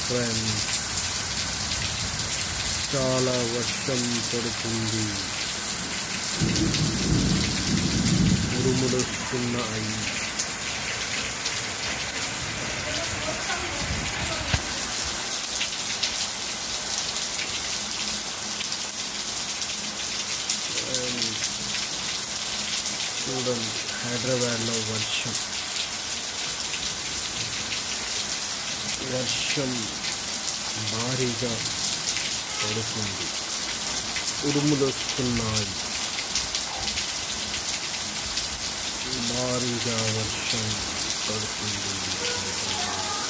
friends చాలా వర్షం పడుతుంది ఉరుములు వస్తున్నాయి Friends, చూడండి హైదరాబాద్లో వర్షం వర్షం భారీగా పడుతుంది ఉరుములు వస్తున్నాయి భారీగా వర్షం పడుతుంది